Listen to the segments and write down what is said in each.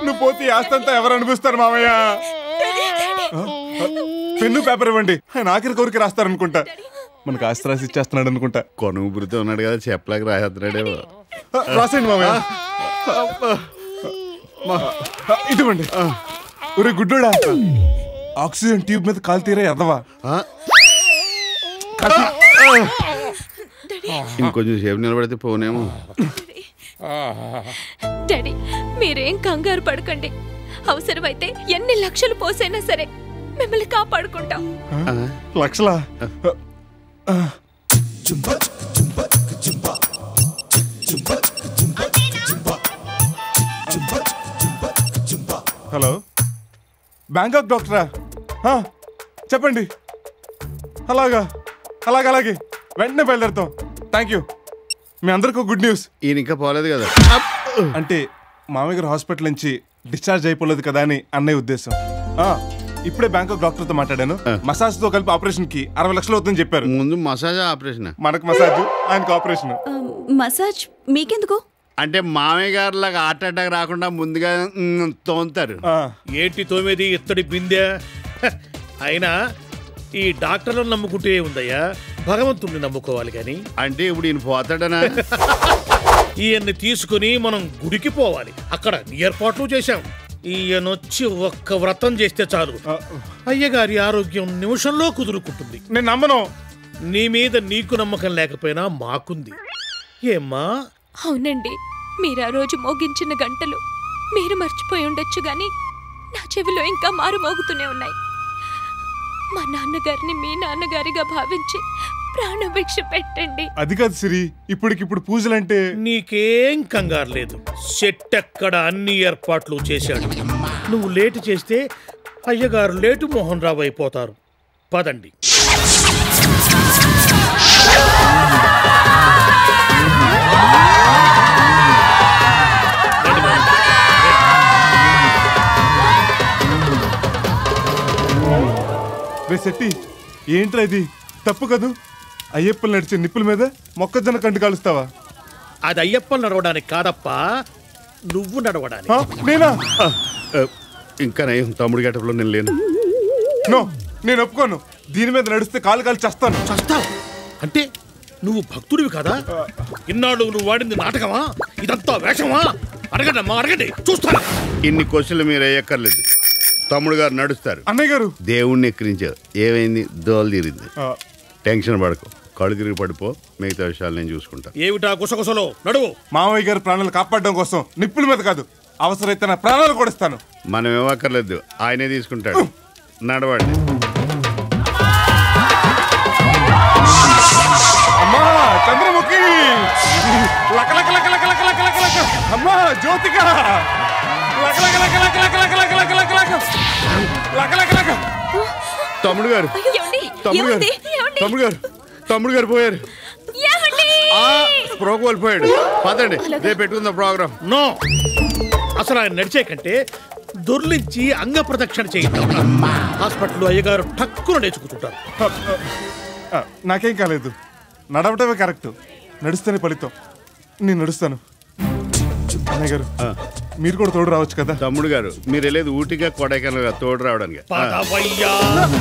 నువ్వు పోతే ఈ ఆస్తి అంతా ఎవరు అనిపిస్తారు మామయ్య ఆ? పెన్ను పేపర్ ఇవ్వండి ఆయన ఆఖరి కోరిక రాస్తారనుకుంటా మనకు ఆస్తి రాసి ఇచ్చేస్తున్నాడు అనుకుంటా కొనుగుబురితో ఉన్నాడు కదా చెప్పలేక రాసేస్తున్నాడేమో ఆ, రాసేయండి మామయ్య ఆ, ఇదివ్వండి ఒరే గుడ్డోడా ఆక్సిజన్ ట్యూబ్ మీద కాలు తీరా ఎదవా ఆ? ఇంకొంచెం సేపు నిలబడితే పోనేమో డాడీ మీరేం కంగారు పడకండి అవసరమైతే ఎన్ని లక్షలు పోసైనా సరే మిమ్మల్ని కాపాడుకుంటాం ఆ? లక్షలా ఆ, హలో బ్యాంకాక్ డాక్టరా ఆ, చెప్పండి అలాగా అలాగే అలాగే వెంటనే బయలుదేరుతాం థ్యాంక్ యూ మీ అందరికీ గుడ్ న్యూస్ ఈయన ఇంకా పోలేదు కదా అంటే మామయ్య గారు హాస్పిటల్ నుంచి డిశ్చార్జ్ అయిపోలేదు కదా అని అన్నయ్య ఉద్దేశం ఆ, ఇప్పుడే బ్యాంకాక్ డాక్టర్తో మాట్లాడాను మసాజ్ తో కలిపి ఆపరేషన్ కి అరవై లక్షలు అవుతుందని చెప్పారు ముందు మసాజ్ ఆపరేషన్ మనకు మసాజ్ ఆయనకు ఆపరేషన్ మసాజ్ మీకెందుకు అంటే మామయ్య గారి లాగా హార్ట్ అటాక్ రాకుండా ముందుగా మ్, తోముతారు ఆ, ఏంటి తోమేది ఇత్తడి బిందె హ, అయినా ఈ డాక్టర్లను నమ్ముకుంటే ఉందయ్యా భగవంతుణ్ణి నమ్ముకోవాలి కానీ అంటే ఇప్పుడు ఈయన పోతాడనా ఈయన్ని తీసుకుని మనం గుడికి పోవాలి అక్కడ ఏర్పాట్లు చేశాం ఈయనొచ్చి ఒక్క వ్రతం చేస్తే చాలు ఆ, అయ్యగారి ఆరోగ్యం నిమిషంలో కుదురుకుంటుంది నేను నమ్మను నీ మీద నీకు నమ్మకం లేకపోయినా మాకుంది ఏమ్మా అవునండి మీరు ఆ రోజు మోగించిన గంటలు మీరు మర్చిపోయి ఉండొచ్చు గాని నా చెవిలో ఇంకా మారు మోగుతూనే ఉన్నాయి మా నాన్నగారిని మీ నాన్నగారిగా భావించి ప్రాణభిక్ష పెట్టండి అది కాదు సిరి ఇప్పటికిప్పుడు పూజలంటే నీకేం కంగారు లేదు సెట్ ఎక్కడ అన్ని ఏర్పాట్లు చేశాడు నువ్వు లేటు చేస్తే అయ్యగారు లేటు మోహన్ రావు అయిపోతారు పదండి రే శెట్టి ఏంట్రా ఇది తప్పు కదూ అయ్యప్పలు నడిచే నిప్పుల మీద మొక్కజొన్న కంటి కాలుస్తావా అది అయ్యప్పని నడవడానికి కాదప్పా నువ్వు నడవడానికి ఆ, నేనా ఆ, ఆ, ఇంకా నయం తమ్ముడు గెటప్లో నేను లేను నో నేను ఒప్పుకోను దీని మీద నడిస్తే కాలు కాలు చేస్తాను చస్తావు అంటే నువ్వు భక్తుడివి కదా ఇన్నాళ్ళు నువ్వు వాడింది నాటకమా ఇదంతా వేషమా అడగండి అమ్మా అడగండి చూస్తాను ఇన్ని క్వశ్చన్లు మీరు వేయక్కర్లేదు తమ్ముడు గారు నడుస్తారు అన్నయ్య గారు దేవుణ్ణి ఎక్కిరించావు ఏమైంది దోలు తీరింది ఆ, టెన్షన్ పడకు కళ్ళు తిరిగి పడిపో మిగతా విషయాలు నేను చూసుకుంటా ఏమిటా గుసగుసలో నడువు మామయ్య గారి ప్రాణాలు కాపాడడం కోసం నిప్పుల మీద కాదు అవసరమైతే నా ప్రాణాలు కూడా ఇస్తాను మనం ఇవ్వక్కర్లేదు ఆయనే తీసుకుంటాడు నడవండి అమ్మా చంద్రముఖి లక లక లక లక లక లక లక లక అమ్మా జ్యోతిక లక లక లక లక లక లక లక లక లక లక లక లక లక తమ్ముడు గారు ఏమండి? తమ్ముడు గారు ఏమండి? ఏమండి? తమ్ముడు గారు తమ్ముడు గారు పోయారు ఏమండి? ఆ స్ప్రో కోల్పోయాడు పదండి రేపు పెట్టుకుందాం ప్రోగ్రామ్ నో అసలు ఆయన నడిచే కంటే దొర్లించి అంగ ప్రదక్షిణ చేయిద్దాం హాస్పిటల్లో అయ్యగారు టక్కున నేర్చుకుంటుంటారు ఆ, నాకేం కాలేదు నడవటమే కరెక్ట్ నడుస్తేనే ఫలితం నేను నడుస్తాను అన్నయ్య గారు మీరు కూడా తోడు రావచ్చు కదా తమ్ముడు గారు మీరు వెళ్ళేది ఊటిగా కొడైకెనాల్ గా తోడు రావడానికి ఆ, పదవయ్యా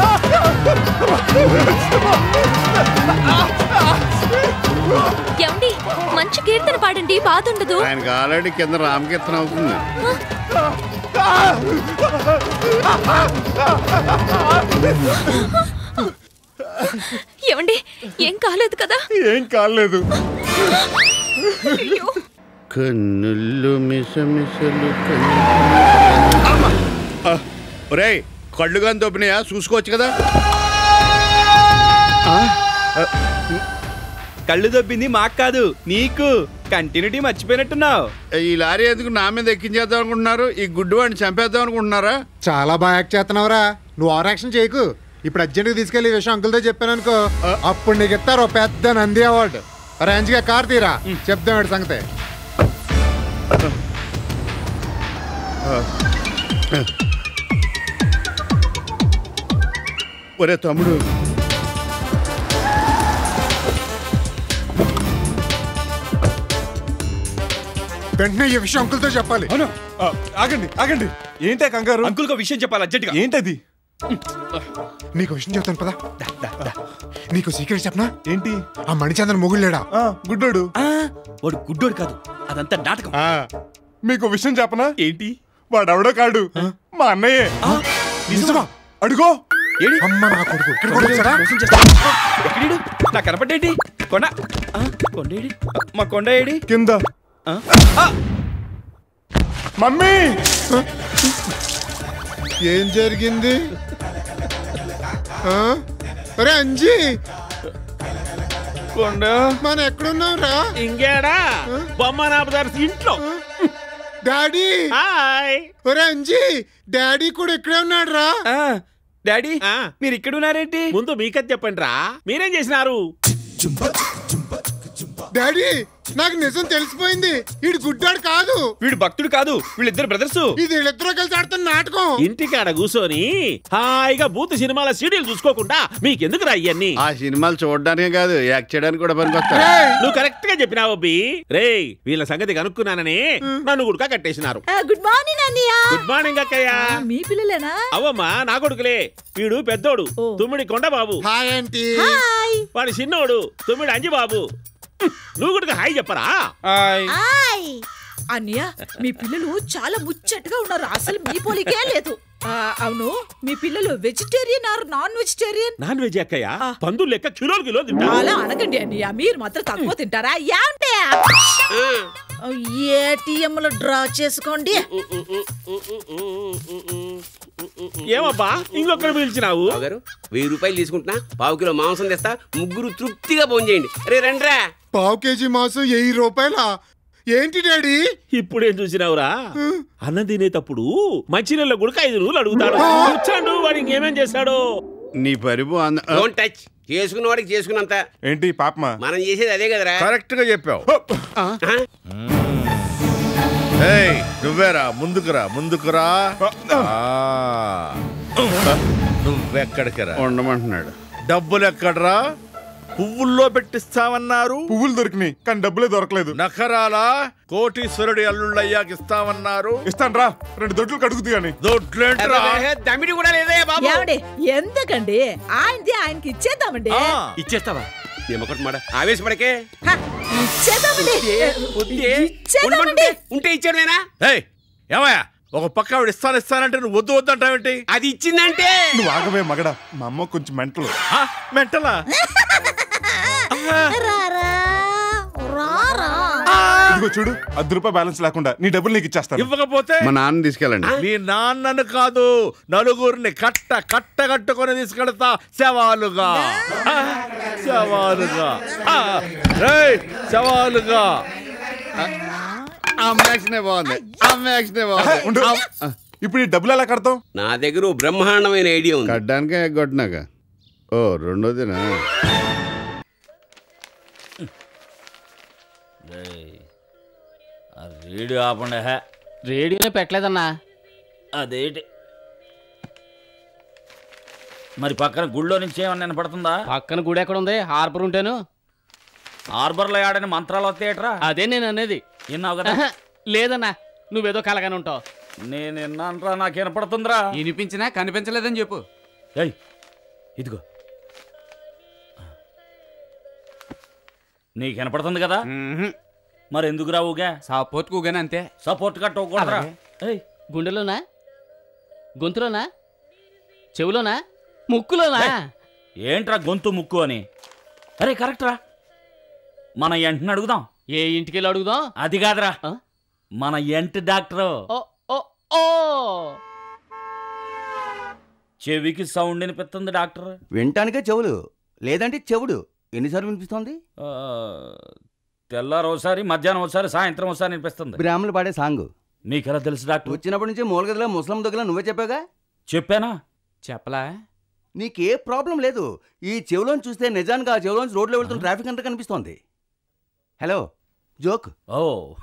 ఏమండి మంచి కీర్తన పాడండి బాధ ఉండదు ఆయనకి ఆల్రెడీ కింద రామకీర్తన అవుతుంది ఏమండి ఏం కాలేదు కదా ఏం కాలేదు అయ్యో కన్నుల్లో మిసమిసలు ఒరేయ్ కళ్ళు కానీ దొబ్బినాయా చూసుకోవచ్చు కదా కళ్ళు దొబ్బింది మాకు కాదు నీకు కంటిన్యూటీ మర్చిపోయినట్టున్నావు ఈ లారీ ఎందుకు నా మీద ఎక్కించేద్దాం అనుకుంటున్నారు ఈ గుడ్డు వాడిని చంపేద్దాం అనుకుంటున్నారా చాలా బాగా యాక్ట్ చేస్తున్నావురా నువ్వు ఓవర్ యాక్షన్ చేయకు ఇప్పుడు అర్జెంట్గా తీసుకెళ్లి ఈ విషయం అంకుల్తో చెప్పాను అనుకో అప్పుడు నీకు ఇస్తారు ఓ పెద్ద నంది అవార్డు రేంజ్ గా కార్ తీరా చెప్తాం వాడి సంగతి ఒరే తమ్ముడు వెంటనే ఈ విషయం అంకుల్తో చెప్పాలి అవును ఆ, ఆగండి ఆగండి ఏంటే కంగారు అంకుల్కి విషయం చెప్పాలి అర్జెంటుగా ఏంటది నీకు విషయం చెప్తాను పదా నీకు సీక్రెట్ చెప్పనా ఏంటి ఆ మణిచంద్రన్ మొగుడు లేడా ఆ, గుడ్డోడు ఆ, వాడు గుడ్డోడు కాదు అదంతా నాటకం ఆ, మీకు విషయం చెప్పనా ఏంటి వాడెవడో కాడు మా అన్నయ్యే నిజమా అడుగో ఏడి అమ్మ నా కొడుకు ఇక్కడ కూడా వచ్చాడా? మోసం చేస్తాడు. ఎక్కడీడు నా కనపడేటి కొండ ఆ, కొండేడి ఆ, మా కొండ ఏడి కింద ఆ? ఆ, మమ్మీ ఏం జరిగింది ఆ? అరే అంజీ కొండ మనం ఎక్కడున్నాం రా ఇంకేడా బొమ్మ నాపదార్స్ ఇంట్లో డాడీ హాయ్ ఒరే అంజీ డాడీ కూడా ఇక్కడే ఉన్నాడు రా ఆ, డాడీ ఆ. మీరు ఇక్కడ ఉన్నారేంటి ముందు మీకది చెప్పండి రా మీరేం చేసినారు డాడీ నాకు నిజం తెలిసిపోయింది వీడు గుడ్డాడు కాదు వీడు భక్తుడు కాదు వీళ్ళిద్దరు బ్రదర్స్ ఇది వీళ్ళిద్దరూ కలిసి ఆడుతున్న నాటకం ఇంటికాడ కూర్చొని హాయిగా బూత్ సినిమాల సీరియల్ చూసుకోకుండా మీకెందుకు రా ఇవన్నీ ఆ సినిమాలు చూడడానికే కాదు యాక్ట్ చేయడానికి కూడా పనికొస్తారు రేయ్, నువ్వు కరెక్ట్ గా చెప్పినావు అబ్బి రే వీళ్ళ సంగతి కనుక్కున్నానని నన్ను గుడక కట్టేసినారు గుడ్ మార్నింగ్ అన్నయ్య గుడ్ మార్నింగ్ అక్కయ్య మీ పిల్లలేనా అవమ్మా నా కొడుకులే వీడు పెద్దోడు ఓ. Tummidi Kondababu hi aunty hi వాడి చిన్నోడు తుమ్మిడి అంజిబాబు నువ్వు కూడా హాయ్ చెప్పరా హాయ్ హాయ్ అన్నయ్య మీ పిల్లలు చాలా ముచ్చటగా ఉన్నారు అసలు మీ పోలికే లేదు ఆ, అవును మీ పిల్లలు vegetarian or non vegetarian non veg అక్కయ్య ఆ. పందులు లెక్క కిలోలు కిలో తింటా అలా అనకండి అన్నయ్య మీరు మాత్రం తక్కువ తింటారా యాంటే ఏటీఎం లో డ్రా చేసుకోండి ఏమబ్బా ఇంకొకరు పిలిచినావు గారు వెయ్యి రూపాయలు తీసుకుంటున్నా పావు కిలో మాంసం తెస్తా ముగ్గురు తృప్తిగా భోజనం చేయండి రే రండ్రా పావు కేజీ మాసం వెయ్యి రూపాయలా ఏంటి డాడీ ఇప్పుడేం చూసినావురా అన్నం తినేటప్పుడు మంచినీళ్ళ గుడక ఐదు రోజులు అడుగుతాడు కూర్చోండు వాడు ఇంకేమేం చేశాడు నీ పరిపు అంద ఆ, డోంట్ టచ్ చేసుకున్న వాడికి చేసుకున్నంత ఏంటి పాపమా మనం చేసేది అదే కదరా కరెక్ట్ గా చెప్పావు ఆ? ఏయ్ నువ్వేరా ముందుకురా ముందుకురా ఆ. నువ్వెక్కడికి రా ఉండమంటున్నాడు డబ్బులు ఎక్కడరా పువ్వుల్లో పెట్టిస్తామన్నారు పువ్వులు దొరికినాయి కానీ డబ్బులే దొరకలేదు నఖరాలా కోటీశ్వరుడి అల్లుళ్ళయ్యాకి ఇస్తామన్నారు ఇస్తాను రా రెండు దొడ్లు కడుగుతూ గాని దొడ్లేంట్రా అబ్బే, దమిడి కూడా లేదే బాబు ఏమండి ఎందుకండి ఆయనది ఆయనకి ఇచ్చేద్దామండి ఆ. ఇచ్చేస్తావా ఏమొకటి మాట ఆవేశపడకే హ, ఇచ్చేద్దామండి వద్దే. ఇచ్చేద్దామండి ఉండమంటే ఉంటే ఇచ్చాడువేనా ఏయ్ ఏమయ్యా ఒక పక్క ఆవిడ ఇస్తాను ఇస్తానంటే నువ్వు వద్దు వద్దంటావేంటి అది ఇచ్చిందంటే నువ్వు ఆగవే మగడా మా అమ్మ కొంచెం మెంటలు ఆ, మెంటలా రారా రారా ఇదిగో చూడు అర్ధ రూపాయి బ్యాలెన్స్ లేకుండా నీ డబ్బులు నీకు ఇచ్చేస్తాను ఇవ్వకపోతే మా నాన్న తీసుకెళ్ళండి మీ నాన్నను కాదు నలుగురిని కట్ట కట్ట కట్టుకొని తీసుకెళ్తా శవాలుగా ఆ, శవాలుగా ఆ, రేయ్, శవాలుగా అమ్మ యాక్షనే బాగుంది అమ్మ యాక్షనే బాగుంది ఉండు ఇప్పుడు ఈ డబ్బులు ఎలా కడతాం నా దగ్గర ఓ బ్రహ్మాండమైన ఐడియా ఉంది కట్టడానికే ఎగ్గొట్టినాక ఓ రెండోదినా రేడియో ఆపండి హే రేడియోనే పెట్టలేదన్నా అదేంటి మరి పక్కన గుళ్ళో నుంచి ఏమన్నా వినపడుతుందా పక్కన గుడి ఎక్కడ ఉంది హార్బర్ ఉంటేను హార్బర్లో ఆడని మంత్రాలు వస్తాయట్రా అదే నేను అనేది విన్నావు కదా ఆహా, లేదన్నా నువ్వేదో కలగానే ఉంటావు నేను విన్నానురా నాకు వినపడుతుందిరా వినిపించినా కనిపించలేదని చెప్పు ఏయ్ ఇదిగో నీకు వినపడుతుంది కదా మరి ఎందుకు రావుగా సపోర్ట్ కూగానే అంతే సపోర్ట్ కట్టకూడదురా ఏయ్ గుండెలోనా గొంతులోనా చెవులోనా ముక్కులోనా ఏంట్రా గొంతు ముక్కు అని అరే కరెక్ట్ రా మన ఎంటని అడుగుదాం ఏ ఇంటికి వెళ్ళి అడుగుదాం అది కాదురా ఆ? మన ఎంట డాక్టర్ ఓ ఓ ఓ చెవికి సౌండ్ వినిపిస్తుంది డాక్టర్ వినటానికే చెవులు లేదంటే చెవుడు ఎన్నిసార్లు వినిపిస్తోంది ఆ, తెల్లారు ఒకసారి మధ్యాహ్నం ఒకసారి సాయంత్రం ఒకసారి వినిపిస్తుంది బ్రాహ్మణులు పాడే సాంగ్ మీకెలా తెలుసు డాక్టర్ వచ్చినప్పటి నుంచి మూలగదిలో ముసలం దగ్గర నువ్వే చెప్పాగా చెప్పానా చెప్పలా నీకే ప్రాబ్లం లేదు ఈ చెవులోని చూస్తే నిజానికి ఆ చెవులోంచి రోడ్లో వెళ్తున్న ట్రాఫిక్ అంతా కనిపిస్తోంది హలో జోక్ ఓ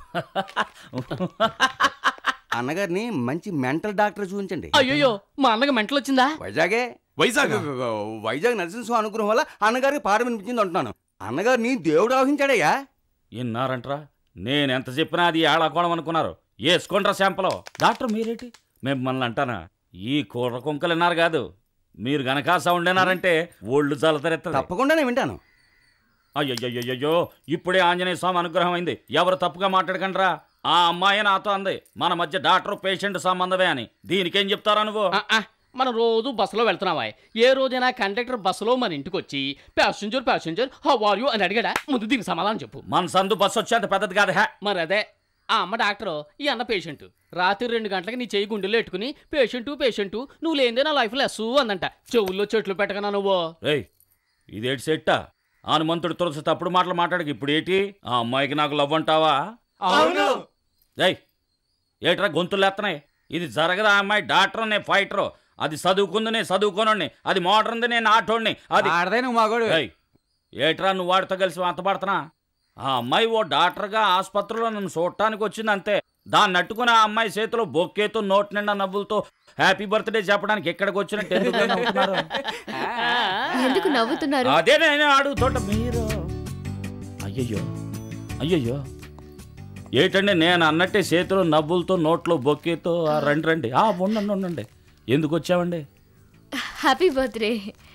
అన్నగారిని మంచి మెంటల్ డాక్టర్ చూపించండి అయ్యో మా అన్నకి మెంటలు వచ్చిందా వైజాగే వైజాగ్ వైజాగ్ నరసింహ అనుగ్రహం వల్ల అన్నగారికి పాట వినిపించింది అంటున్నాను అన్నగారిని దేవుడు ఆవహించాడయ్యా విన్నారంట్రా నేను ఎంత చెప్పినా అది ఏళాకోళం అనుకున్నారు వేసుకోండ్రా శాంపలో డాక్టర్ మీరేటి మిమ్మల్ని అంటానా ఈ కూర కుంకలు విన్నారు కాదు మీరు గనక సౌండ్ విన్నారంటే ఒళ్ళు జలతరెత్త తప్పకుండా నేను వింటాను అయ్యయ్యో ఇప్పుడే ఆంజనేయ స్వామి అనుగ్రహం అయింది ఎవరు తప్పుగా మాట్లాడకండ్రా ఆ అమ్మాయి నాతో అంది మన మధ్య డాక్టర్ పేషెంట్ సంబంధమే అని దీనికేం చెప్తారా నువ్వు ఆ, ఆ, మనం రోజు బస్సులో వెళ్తున్నావా ఏ రోజైనా కండక్టర్ బస్సులో మన ఇంటికి వచ్చి passenger passenger how are you అని అడిగాడా ముందు దీనికి సమాధానం చెప్పు మన సందు బస్సు వచ్చేంత పెద్దది కాదు హే మరి అదే ఆ అమ్మ డాక్టర్ ఈ అన్న పేషెంట్ రాత్రి రెండు గంటలకు నీ చెయ్యి గుండెలో ఎట్టుకుని పేషెంటు పేషెంటు నువ్వు లేనిదే నా లైఫ్ లెస్సు అందంట చెవుల్లో చెట్లు పెట్టకనా నువ్వు రేయ్ ఇదేటి సెట్టా హనుమంతుడు తులసి తప్పుడు మాటలు మాట్లాడక ఇప్పుడు ఏంటి ఆ అమ్మాయికి నాకు లవ్ అంటావా అవును రేయ్ ఏట్రా గొంతులు ఎత్తనాయి ఇది జరగదా ఆ అమ్మాయి డాక్టర్ నేను ఫైటర్ అది చదువుకుంది నేను చదువుకోనండి అది మోడర్న్ది నేను ఆటోడిని అది ఆడదే నువ్వు మాగోడు రేయ్, ఏట్రా నువ్వు వాడితో కలిసి వంత పడుతున్నా ఆ అమ్మాయి ఓ డాక్టర్గా ఆసుపత్రిలో నన్ను చూడటానికి వచ్చింది అంతే దాన్ని నట్టుకుని ఆ అమ్మాయి చేతిలో బొక్కేతో నోటి నిండా నవ్వులతో హ్యాపీ బర్త్డే చెప్పడానికి ఎక్కడికి వచ్చినట్టు ఎందుకు నవ్వుతున్నారు? ఎందుకు నవ్వుతున్నారు అదే నేను అడుగుతుంట మీరు అయ్యయ్యో అయ్యయ్యో ఏటండి నేను అన్నట్టే చేతిలో నవ్వులతో నోట్లో బొక్కేతో ఆ రండి రండి ఆ ఉండండి ఉండండి ఎందుకు వచ్చామండి హ్యాపీ బర్త్డే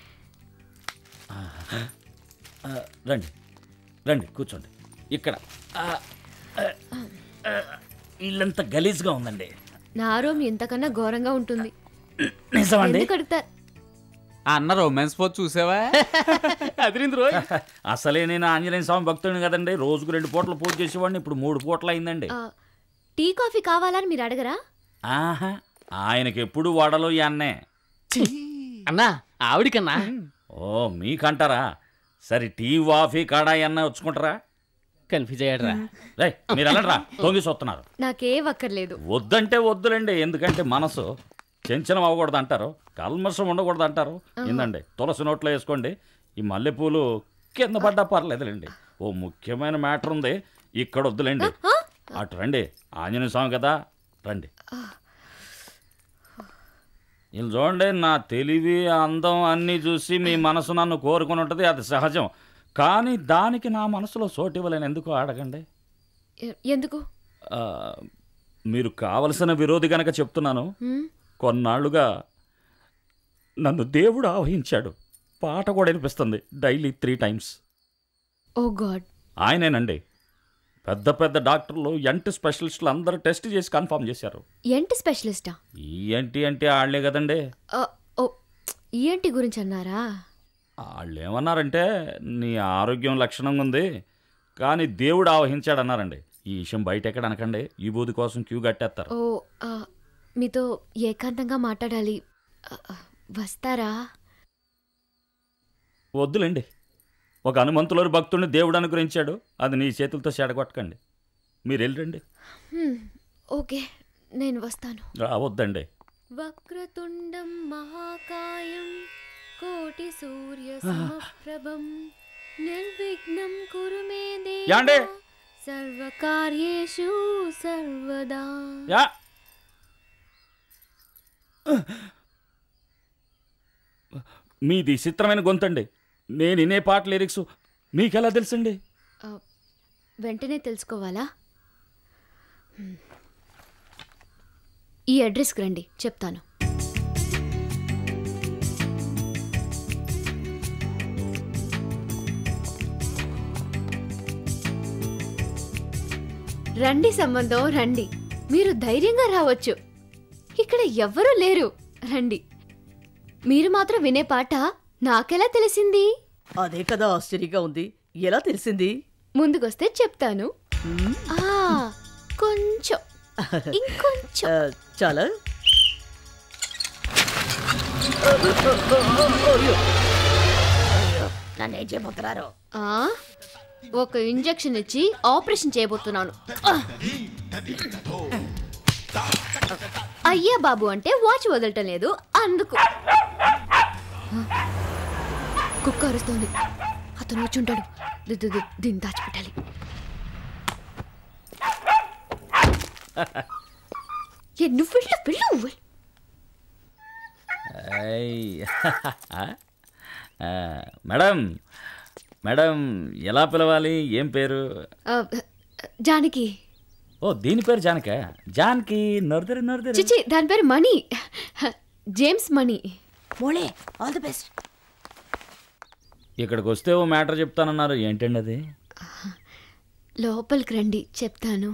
ఆ, రండి రండి కూర్చోండి ఇక్కడ ఆ, ఆ, ఆ, ఇల్లంతా గలీజ్గా ఉందండి నా రూమ్ ఇంతకన్నా ఘోరంగా ఉంటుంది నిజమండి ఎందుకు అడుగుతారు అన్న రొమాన్స్ పోతు చూసావా అదిరింది రోజు అసలే నేను ఆంజనేయ స్వామి భక్తుడిని కదండి రోజుకు రెండు పూటలు పూజ చేసేవాడిని ఇప్పుడు మూడు పూటలు అయిందండి ఆ, టీ కాఫీ కావాలని మీరు అడగరా ఆహా ఆయనకి ఎప్పుడు వడలు ఈ అన్నే అన్నా ఆవిడికన్నా ఓ మీకంటారా సరే టీ కాఫీ కాడా అన్న వచ్చుకుంటారా కన్ఫ్యూజ్ అయ్యాడరా రే మీరు వెళ్ళండిరా తొంగి చూస్తున్నారు నాకేం అక్కర్లేదు వద్దంటే వద్దులండి ఎందుకంటే మనసు చెంచనం అవ్వకూడదు అంటారు కల్మషం ఉండకూడదు అంటారు ఏందండి తులసి నోట్లో వేసుకోండి ఈ మల్లెపూలు కింద పడ్డా పర్లేదులేండి ఓ ముఖ్యమైన మ్యాటర్ ఉంది ఇక్కడ వద్దులేండి అటు రండి ఆంజనేయ స్వామి కదా రండి వీళ్ళు చూడండి నా తెలివి అందం అన్నీ చూసి మీ మనసు నన్ను కోరుకుని ఉంటుంది అది సహజం కానీ దానికి నా మనసులో చోటు ఇవ్వలేను ఎందుకు అడగండి ఎ- ఎందుకు ఆ, మీరు కావలసిన విరోధి గనక చెప్తున్నాను హ్మ్? కొన్నాళ్లుగా నన్ను దేవుడు ఆవహించాడు పాట కూడా వినిపిస్తుంది daily three times oh god ఆయనేనండి పెద్ద పెద్ద డాక్టర్లు ఎంటి స్పెషలిస్టులు అందరూ టెస్ట్ చేసి కన్ఫర్మ్ చేశారు ఏంటి స్పెషలిస్టా ఏంటి అంటే వాళ్ళే కదండి ఆ, ఓ ఏంటి గురించి అన్నారా వాళ్ళు ఏమన్నారంటే నీ ఆరోగ్యం లక్షణంగా ఉంది కానీ దేవుడు ఆవహించాడు అన్నారండి ఈ విషయం బయట ఎక్కడ అనకండి ఈ బూది కోసం క్యూ కట్టేస్తారు ఓ ఆ, మీతో ఏకాంతంగా మాట్లాడాలి ఆ, ఆ, వస్తారా వద్దులేండి ఒక హనుమంతులోని భక్తుడిని దేవుడు అనుగ్రహించాడు అది నీ చేతులతో చెడగొట్టకండి మీరు వెళ్ళండి హ్మ్, ఓకే నేను వస్తాను రావద్దండి వక్రతుండం మహాకాయం కోటి సూర్య సమప్రభం నిర్విఘ్నం కురు మే యాండే? దేవ సర్వకార్యేషు సర్వదా యా మీది చిత్రమైన గొంతండి నేను వినే పాట లిరిక్స్ మీకెలా తెలుసండి ఆ, వెంటనే తెలుసుకోవాలా హ్మ్. ఈ అడ్రస్కి రండి చెప్తాను రండి సంబంధం రండి మీరు ధైర్యంగా రావచ్చు ఇక్కడ ఎవ్వరూ లేరు రండి మీరు మాత్రం వినే పాట నాకెలా తెలిసింది అదే కదా ఆశ్చర్యంగా ఉంది ఎలా తెలిసింది ముందుకొస్తే చెప్తాను ఆ కొంచెం ఇంకొంచెం ఆ, చాలా నన్ను ఏం చేయబోతున్నారు ఆ ఒక ఇంజెక్షన్ ఇచ్చి ఆపరేషన్ చేయబోతున్నాను ఆ! అయ్యా బాబు అంటే వాచ్ వదలటం లేదు అందుకు కుక్క అరుస్తోంది అతను వచ్చి ఉంటాడు ది- ది- ది- దీన్ని దాచిపెట్టాలి ఏ, నువ్వు వెళ్ళు వెళ్ళు ఐ. ఆ, మేడం మేడం ఎలా పిలవాలి ఏం పేరు ఆ, జానకి ఓ దీని పేరు జానక జానకి నొరదరి నొరదరి చిచి దాని పేరు మణి జేమ్స్ మణి మోళే ఆల్ ది బెస్ట్ ఇక్కడికి వస్తే ఓ మ్యాటర్ చెప్తానన్నారు ఏంటండి అది లోపలికి రండి చెప్తాను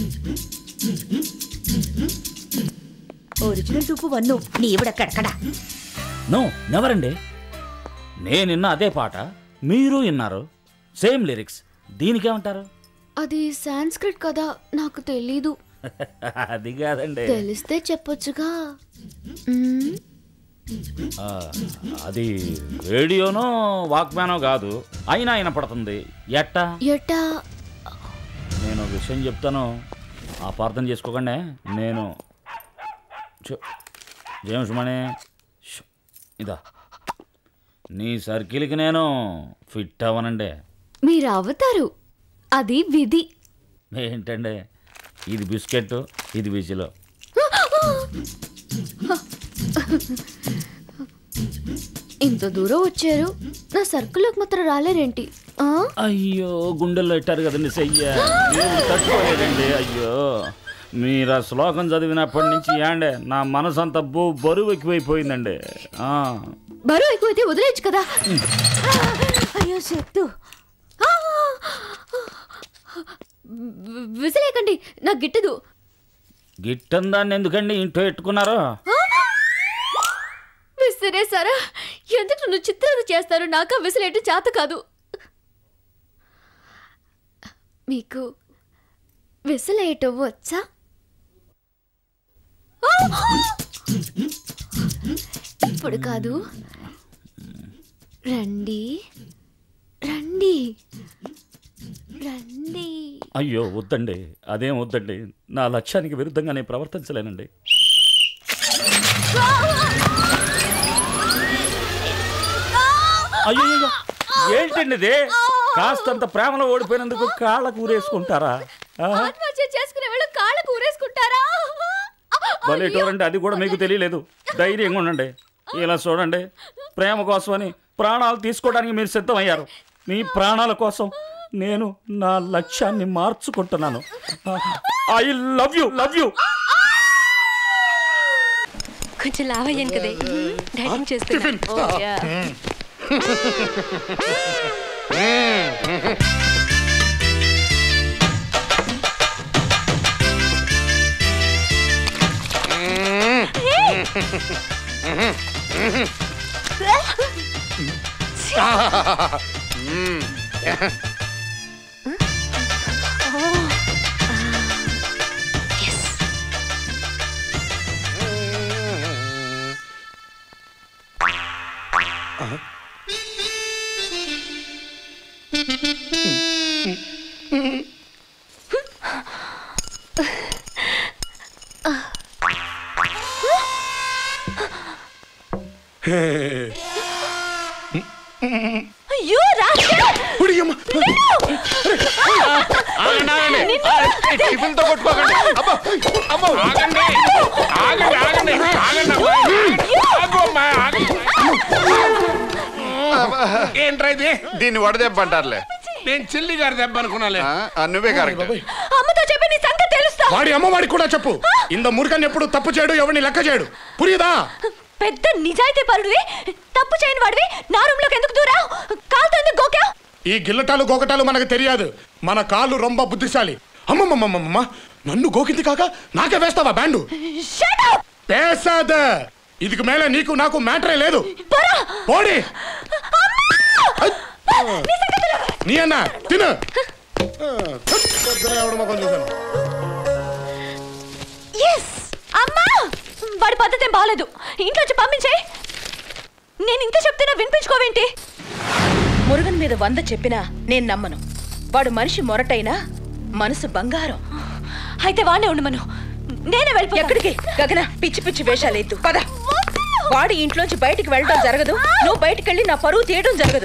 ఒరిజినల్ టూపు వన్ను నీవిడక్కడక్కడ నో నెవర్ అండి నేను విన్న అదే పాట మీరు విన్నారు సేమ్ లిరిక్స్ దీనికేమంటారు అది సాంస్క్రిట్ కదా నాకు తెలీదు అది కాదండి తెలిస్తే చెప్పొచ్చుగా మ్మ్. ఆ, అది రేడియోనో వాక్మ్యానో కాదు అయినా వినపడుతుంది ఎట్టా ఎట్టా నేను ఒక విషయం చెప్తాను అపార్థం చేసుకోకండి నేను చు- జేమ్స్ మణి ష్, ఇదా నీ సర్కిల్కి నేను ఫిట్ అవ్వనండి మీరు అవుతారు అది విధి ఏంటండి ఇది బిస్కెట్ ఇది విజిలో ఇంత దూరం వచ్చారు నా సర్కిల్లోకి మాత్రం రాలేరేంటి ఆ? అయ్యో గుండెల్లో పెట్టారు కదండి చెయ్య దేవుడు తట్టుకోలేదండి అయ్యో మీరు ఆ శ్లోకం చదివినప్పటి నుంచి ఏండే నా మనసు అంతా బో బరువు ఎక్కువైపోయిందండి ఆ. బరువు ఎక్కువైతే వదిలేయచ్చు కదా అయ్యో చెప్తూ వి- విసిలేకండి నాకు గిట్టదు గిట్టని దాన్ని ఎందుకండి ఇంట్లో పెట్టుకున్నారు విసిరేసారా ఎందుకు నన్ను చిత్రాలు చేస్తారు నాకు ఆ విసిలేయటం చేత కాదు మీకు విసిలేయటం వచ్చా ఇప్పుడు కాదు రండి రండి రండి అయ్యో వద్దండి అదేం వద్దండి నా లక్ష్యానికి విరుద్ధంగా నేను ప్రవర్తించలేనండి అయ్యో అయ్యో, ఏంటండి ఇది కాస్తంత ప్రేమలో ఓడిపోయినందుకు కాళ్ళకు ఊరేసుకుంటారా ఆ? ఆత్మహత్య చేసుకునే వాళ్ళు కాళ్ళకు ఊరేసుకుంటారా భలేటోరండి అది కూడా మీకు తెలియలేదు ధైర్యంగా ఉండండి ఇలా చూడండి ప్రేమ కోసమని ప్రాణాలు తీసుకోవడానికి మీరు సిద్ధమయ్యారు మీ ప్రాణాల కోసం నేను నా లక్ష్యాన్ని మార్చుకుంటున్నాను I love you love you కొంచెం లావయ్యాను కదే డైటింగ్ చేస్తున్నా అయ్యో టిఫిన్తో కొట్టుకోకండి అబ్బా అమ్మో ఆగండి ఆగండి ఆగండి ఆగండి అమ్మా. ఆగు అమ్మా, ఆగండి. ఏంట్రా ఇది దీన్ని వడదెబ్బ అంటారులే నేను చెల్లి గారి దెబ్బ అనుకున్నాలే ఆ, నువ్వే కరెక్ట్ అమ్మతో చెప్పి నీ సంగతి తెలుస్తా వాడి అమ్మవాడికి కూడా చెప్పు ఇంత మురుకని ఎప్పుడు తప్పు చేయడు ఎవరిని లెక్క చేయడు పురియుదా పెద్ద నిజాయితీ పరుడివి తప్పు చేయని వాడివి నా రూమ్ లోకి ఎందుకు దూరావు కాలుతో ఎందుకు గోకావు ఈ గిల్లటాలు గోకటాలు మనకు తెలియదు మన కాళ్ళు రొంబ బుద్ధిశాలి అమ్మమ్మమ్మమ్మ నన్ను గోకింది కాక నాకే వేస్తావా బ్యాండు పేసాద ఇదికి మేల నీకు నాకు మ్యాటరే లేదు పోడి నీ అన్న తిను ఎస్ అమ్మా వాడి పద్ధతి ఏం బాగాలేదు ఇంట్లోంచి పంపించే నేను ఇంత చెప్తున్నా వినిపించుకోవేంటి మురుగన్ మీద వంద చెప్పినా నేను నమ్మను వాడు మనిషి మొరటైనా మనసు బంగారం అయితే వాడే ఉండమను నేనే వెళ్ళిపో ఎక్కడికి గగన పిచ్చి పిచ్చి వేషాలేద్దు పద వాడి ఇంట్లోంచి బయటికి వెళ్ళడం జరగదు నువ్వు బయటికి వెళ్ళి నా పరువు తీయడం జరగదు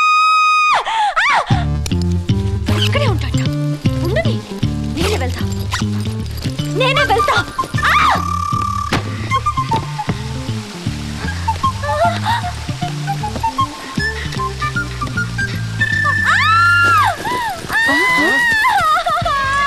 ఇక్కడే ఉంటాడు ఉండని నేనే వెళ్తా నేనే వెళ్తా ఆ! ఆ!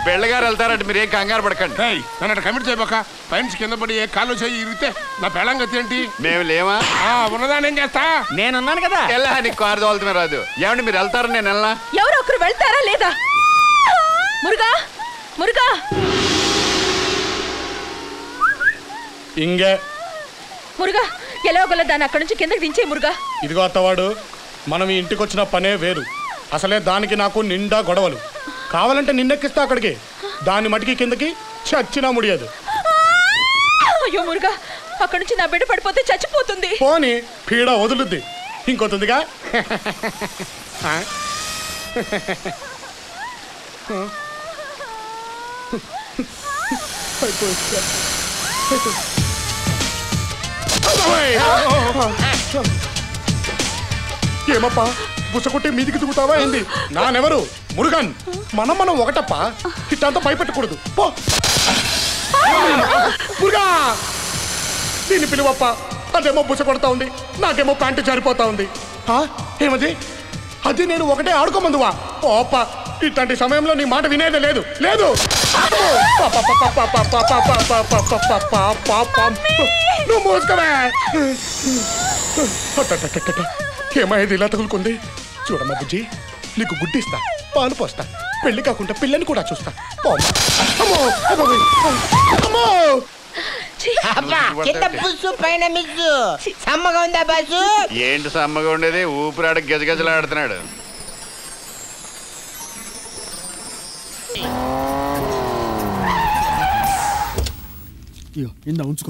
బెళ్ళగారు వెళ్తారంటే మీరేం కంగారు పడకండి నన్ను కమిట్ చేయబోక పైనుంచి కింద పడి ఏ కాలు చేయి ఇరిగితే నా పెళ్ళం గతి ఏంటి మేము లేమా ఆ, ఉన్నదాన్ని ఏం చేస్తా నేనున్నాను కదా ఎలా నీకు కారు తోలుతున్నా రాదు ఏమండి మీరు వెళ్తారని నేను వెళ్ళా ఎవరో ఒకరు వెళ్తారా లేదా మురుగా మురుగా ఇంగే మురుగా ఎలాగోలా దాన్ని అక్కడి నుంచి కిందకి దించే మురుగా ఇదిగో అత్తవాడు మనం ఈ ఇంటికి వచ్చిన పనే వేరు అసలే దానికి నాకు నిండా గొడవలు కావాలంటే నిన్నెక్కిస్తా అక్కడికి దాని మటికి కిందకి చచ్చినా ముడియదు అయ్యో మురుగా అక్కడి నుంచి నా బిడ్డ పడిపోతే చచ్చిపోతుంది పోని పీడ వదులుద్ది ఇంకొతుందిగా ఆ? ఏమప్పా బుసకొట్టి మీదికి దిగుతావా ఏంది నానెవరు మురుగన్ మనం మనం ఒకటప్పా ఇట్టంతా భయపెట్టకూడదు పో మురుగా దీన్ని పిలువప్ప అదేమో బుస కొడతా ఉంది నాకేమో ప్యాంటు జారిపోతా ఉంది ఆ? ఏమది అది నేను ఒకటే ఆడుకోమందువా ఓ అప్ప ఇట్లాంటి సమయంలో నీ మాట వినేదే లేదు లేదు నువ్వు మోసుకోవే అట్టట్టట్టట్ట. ఏమయ్యేది ఇలా తగులుకుంది చూడమ్మా బుజ్జి నీకు గుడ్డిస్తా పాలు పోస్తా పెళ్లి కాకుండా పిల్లని కూడా చూస్తా పోమ్మా. అమ్మో అమ్మో, అమ్మో అబ్బా కింద పుస్సు పైన మిస్సు సమ్మగా ఉందా బాసు ఏంటి సమ్మగా ఉండేది ఊపిరాడ గజగజలాడుతున్నాడు ఇగో ఇందా ఉంచుకో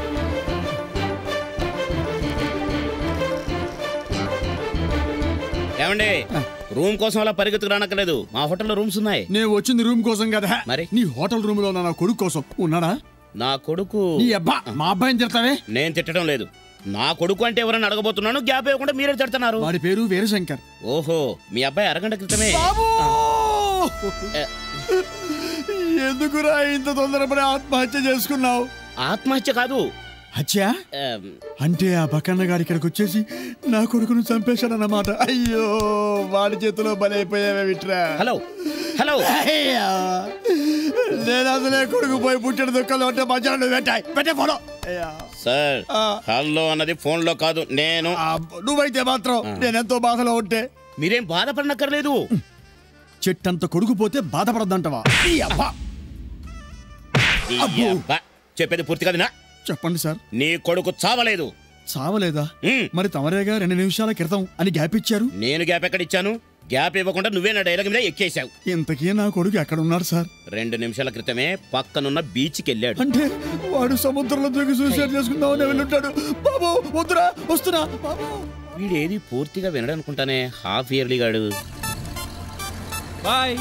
ఏమండి రూమ్ కోసం అలా పరిగెత్తుకు రానక్కర్లేదు మా హోటల్లో రూమ్స్ ఉన్నాయి నేను వచ్చింది రూమ్ కోసం కదా మరి నీ హోటల్ రూమ్ లో ఉన్న నా కొడుకు కోసం ఉన్నాడా నా కొడుకు నీ అబ్బా మా అబ్బాయిని తిడతావే నేను తిట్టడం లేదు నా కొడుకు అంటే ఎవరైనా అడగబోతున్నాను గ్యాప్ ఇవ్వకుండా మీరే తిడుతున్నారు వాడి పేరు వీరశంకర్ ఓహో మీ అబ్బాయి అరగంట క్రితమే ఎందుకురా ఇంత తొందరపడి ఆత్మహత్య చేసుకున్నావు ఆత్మహత్య కాదు హత్య అంటే ఆ బకన్న గారి ఇక్కడికి వచ్చేసి నా కొడుకును చంపేశాడన్నమాట అయ్యో వాడి చేతిలో బలైపోయావే విట్రా హలో హలో అయ్యా నేను అసలే కొడుకు పోయి పుట్టిన దుఃఖంలో ఉంటే మధ్యాహ్నం పెట్టాయి పెట్టే ఫోటో అయ్యా సార్ హలో అన్నది ఫోన్ లో కాదు నేను నువ్వైతే మాత్రం నేనెంతో బాధలో ఉంటే మీరేం బాధపడనక్కర్లేదు చెట్టంత కొడుకు పోతే బాధపడద్దంటవా ఈ అబ్బా ఈ అబ్బా. చెప్పేది పూర్తి కదనా చెప్పండి సార్ నీ కొడుకు చావలేదు సావలేదా మరి తమరేగా రెండు నిమిషాల క్రితం అని గ్యాప్ ఇచ్చారు నేను గ్యాప్ ఎక్కడ ఇచ్చాను గ్యాప్ ఇవ్వకుండా నువ్వే నా డైలాగ్ మీద ఎక్కేశావు ఇంతకీ నా కొడుకు ఎక్కడ ఉన్నాడు సార్ రెండు నిమిషాల క్రితమే పక్కనున్న బీచ్కి వెళ్ళాడు అంటే వాడు సముద్రంలో దూకి సూసైడ్ చేసుకుందామని వెళ్ళుంటాడు బాబు వద్దురా వస్తున్నా బాబు వీడేది పూర్తిగా వినడనుకుంటానే హాఫ్ ఇయర్లీ గాడు బాయ్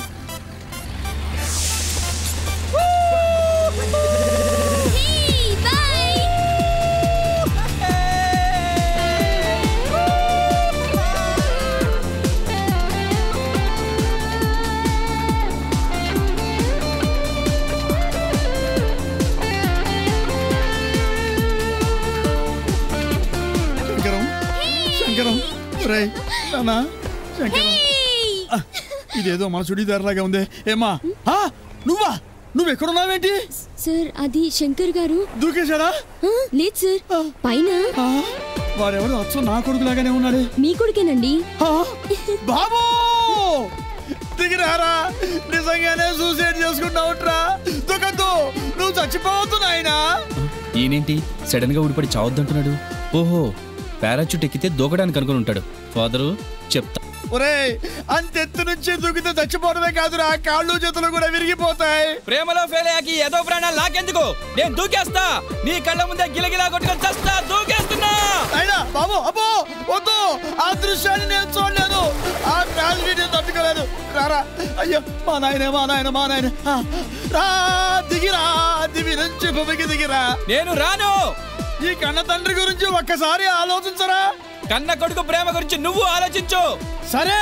శంకరం శంకరం రే నానా శంకరం ఆ, ఇదేదో మన చుడీదార్ లాగా ఉంది ఏమా ఆ, నువ్వా నువ్వు ఎక్కడున్నావేంటి సార్ అది శంకర్ గారు దూకేశాడా లేదు సార్ పైన వాడెవరు అచ్చం నా కొడుకు లాగానే ఉన్నాడే మీ కొడుకేనండి బాబు దిగిరారా నిజంగానే సూసైడ్ చేసుకుంటావుట్రా దుఃఖద్దు నువ్వు చచ్చిపోవద్దు నాయనా ఈయనేంటి సడన్ గా ఊడిపడి చావద్దంటున్నాడు ఓహో పారాచూట్ ఎక్కితే దూకడానికి అనుకుని ఉంటాడు ఫాదరు చెప్తా ఒరేయ్ అంతెత్తు నుంచి దూకితే చచ్చిపోవడమే కాదురా కాళ్ళు చేతులు కూడా విరిగిపోతాయి ప్రేమలో ఫెయిల్ అయ్యాకి ఏదో ప్రాణాలు నాకెందుకు నేను దూకేస్తా నీ కళ్ళ ముందే గిలగిలా కొట్టుకొని చస్తా దూకేస్తున్నా అయినా బాబు అబ్బో వద్దు ఆ దృశ్యాన్ని నేను చూడలేదు ఆ ట్రాజడీ నేను తట్టుకోలేదు రారా అయ్యో మా నాయన మా నాయన మా నాయన ఆ, రా దిగిరా దివి నుంచి భూమికి దిగిరా నేను రాను ఈ కన్న తండ్రి గురించి ఒక్కసారి ఆలోచించరా కన్న కొడుకు ప్రేమ గురించి నువ్వు ఆలోచించు సరే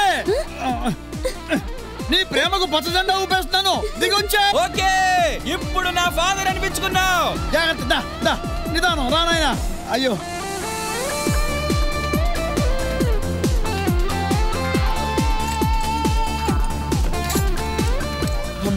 నీ ప్రేమకు పచ్చజెండా ఊపేస్తున్నాను దిగొచ్చా ఓకే ఇప్పుడు నా ఫాదర్ అనిపించుకున్నావు జాగ్రత్త దా, దా, నిదానం రా నాయనా అయ్యో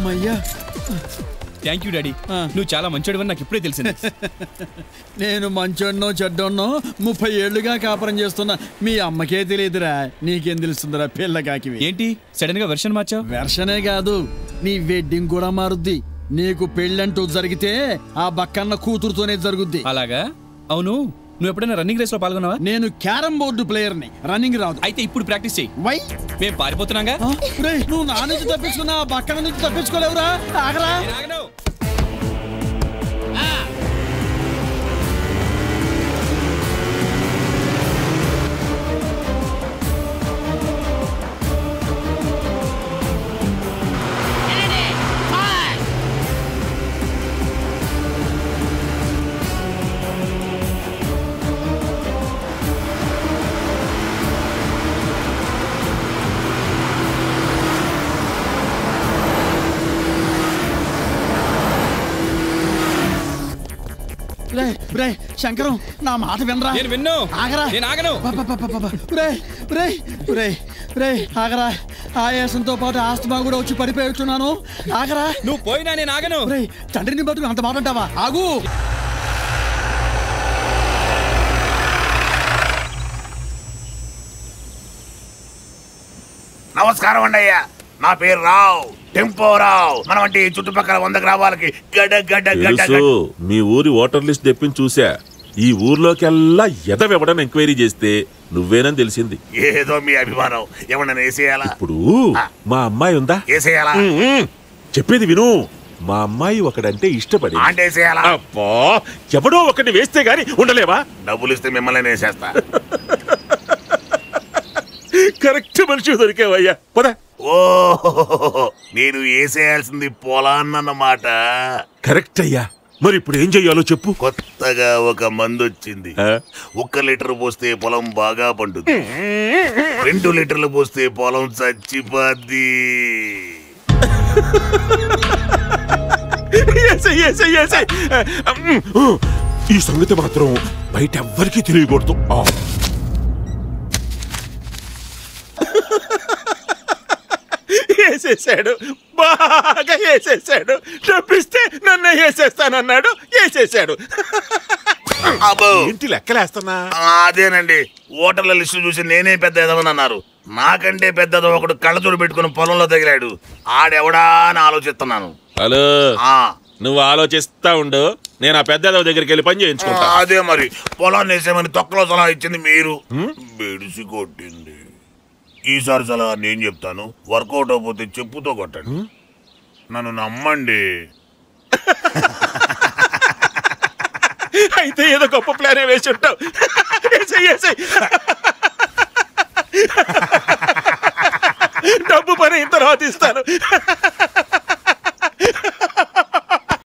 అమ్మయ్యా థ్యాంక్ యూ డాడీ నువ్వు చాలా మంచోడివని నాకు ఇప్పుడే తెలిసింది నేను మంచోన్నో చెడ్డోన్నో ముప్పై ఏళ్లుగా కాపురం చేస్తున్నా మీ అమ్మకే తెలియదురా నీకేం తెలుస్తుందిరా పిల్లగాకి ఏంటి సడన్ గా వెర్షన్ మార్చావు వెర్షనే కాదు నీ వెడ్డింగ్ కూడా మారుద్ది నీకు పెళ్ళంటూ జరిగితే ఆ బక్కన్న కూతురుతోనే జరుగుద్ది అలాగా అవును నువ్వు ఎప్పుడైనా రన్నింగ్ రేస్ లో పాల్గొన్నావా నేను క్యారం బోర్డు ప్లేయర్ ని రన్నింగ్ రాదు అయితే ఇప్పుడు ప్రాక్టీస్ చెయ్యి వై మేము పారిపోతున్నాగా రేయ్, నువ్వు నా నుంచి తప్పించుకున్నా ఆ బక్కన నుంచి తప్పించుకోలేవురా ఆగరా రే రే శంకరం నా మాట వినరా నేను విన్ను ఆగరా నేను ఆగను రే రే రే రే ఆగరా ఆయాసంతో పాటు ఆస్తమా కూడా వచ్చి పడిపోతున్నాను ఆగరా నువ్వు పోయినా నేను ఆగను రే తండ్రిని బతుకు అంత మాట అంటావా ఆగు నమస్కారం అండి అయ్యా నా పేరు రావు టెంపోరావు మన వంటి చుట్టుపక్కల వంద గ్రామాలకి గడ్డ గడ్డ గడ్డ తెలుసు మీ ఊరి ఓటర్ లిస్ట్ తెప్పించి చూసా ఈ ఊర్లోకెల్లా ఎదవెవడని ఎంక్వైరీ చేస్తే నువ్వేనని తెలిసింది ఏదో మీ అభిమానం ఏమన్నా వేసేయాలా ఇప్పుడు మా అమ్మాయి ఉందా వేసేయాలా ఉమ్మ్. చెప్పేది విను మా అమ్మాయి ఒకడంటే ఇష్టపడి అంటే వేసేయాలా అబ్బా ఎవడో ఒకటి వేస్తే గాని ఉండలేవా డబ్బులు ఇస్తే మిమ్మల్ని వేసేస్తా కరెక్ట్ మనిషి దొరికేవయ్యా పద ఓ నేను వేసేయాల్సింది పొలాన్నమాట కరెక్ట్ అయ్యా మరి ఇప్పుడు ఏం చెయ్యాలో చెప్పు కొత్తగా ఒక మందు వచ్చింది ఒక్క లీటర్ పోస్తే పొలం బాగా పండుద్ది రెండు లీటర్లు పోస్తే పొలం చచ్చిపోద్ది ఏసేయ్, ఏసేయ్, ఏసేయ్. ఉమ్, ఈ సంగతి మాత్రం బయట ఎవ్వరికీ తెలియకూడదు ఆ. వేసేసాడు బాగా వేసేసాడు డబ్బిస్తే నన్ను వేసేస్తానన్నాడు వేసేసాడు ఏంటి లెక్కలేస్తున్నా అదేనండి ఓటర్ల లిస్టు చూసి నేనే పెద్ద ఎదవని అన్నారు నాకంటే పెద్ద ఒకడు కళ్ళజోడు పెట్టుకుని పొలంలో తగిలాడు ఆడెవడా అని ఆలోచిస్తున్నాను హలో ఆ, నువ్వు ఆలోచిస్తా ఉండు నేను ఆ పెద్ద దగ్గరికి వెళ్ళి పని చేయించుకుంటా అదే మరి పొలాన్ని వేసేమని తొక్కలో సలహా ఇచ్చింది మీరు బెడిసి కొట్టింది ఈసారి సలహా నేను చెప్తాను వర్కౌట్ అయిపోతే చెప్పుతో కొట్టండి నన్ను నమ్మండి అయితే ఏదో గొప్ప ప్లానే వేసి ఉంటావు ఏసేయ్, ఏసేయ్. డబ్బు పని ఇంత తర్వాత ఇస్తాను